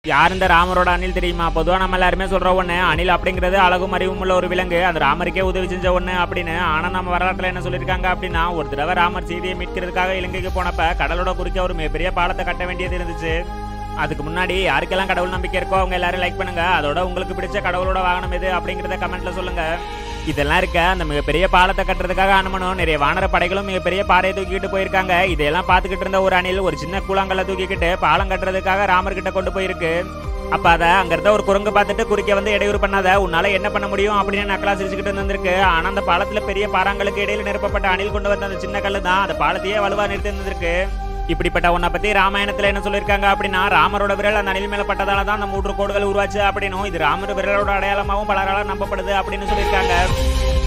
யார் இந்த ராமரோட அணில் தெரியுமா பொதுவாக நம்ம எல்லாருமே சொல்ற ஒன்று அணில் அப்படிங்கிறது அழகும் அறிவும் உள்ள ஒரு விலங்கு அந்த ராமருக்கே உதவி செஞ்ச ஒன்று அப்படின்னு ஆனால் நம்ம வரலாற்றில் என்ன சொல்லியிருக்காங்க அப்படின்னா ஒரு தடவை ராமர் சீதையை மீட்கிறதுக்காக இலங்கைக்கு போனப்ப கடலோட குறுக்க ஒரு மிகப்பெரிய பாலத்தை கட்ட வேண்டியது இருந்துச்சு அதுக்கு முன்னாடி யாருக்கெல்லாம் கடவுள் நம்பிக்கை இருக்கோ அவங்க எல்லாரும் லைக் பண்ணுங்க அதோட உங்களுக்கு பிடிச்ச கடவுளோட வாகனம் எது அப்படிங்கிறத கமெண்ட்ல சொல்லுங்க இதெல்லாம் இருக்க அந்த மிகப்பெரிய பாலத்தை கட்டுறதுக்காக அனுமனும் நிறைய வானர படைகளும் மிகப்பெரிய பாறையை தூக்கிட்டு போயிருக்காங்க இதையெல்லாம் பார்த்துக்கிட்டு இருந்த ஒரு அணில் ஒரு சின்ன கூழாங்கல்ல தூக்கிக்கிட்டு பாலம் கட்டுறதுக்காக ராமர் கிட்ட கொண்டு போயிருக்கு அப்ப அத அங்க இருந்த ஒரு குரங்கு பார்த்துட்டு குறுக்க வந்து இடையூறு பண்ணாத உன்னால என்ன பண்ண முடியும் அப்படின்னு நக்கலா சிரிச்சுக்கிட்டு இருந்திருக்கு ஆனா அந்த பாலத்துல பெரிய பாறாங்களுக்கு இடையில நிரப்பப்பட்ட அணில் கொண்டு வந்த அந்த சின்ன கல்லு தான் அந்த பாலத்தையே வலுவா நிறுத்தி இருந்திருக்கு இப்படிப்பட்ட உன்னை பத்தி ராமாயணத்துல என்ன சொல்லியிருக்காங்க அப்படின்னா ராமரோட விரல் அந்த அணில் மேல பட்டதால தான் அந்த மூன்று கோடுகள் உருவாச்சு அப்படின்னும் இது ராமர் விரலோட அடையாளமாகவும் பலரால நம்பப்படுது அப்படின்னு சொல்லியிருக்காங்க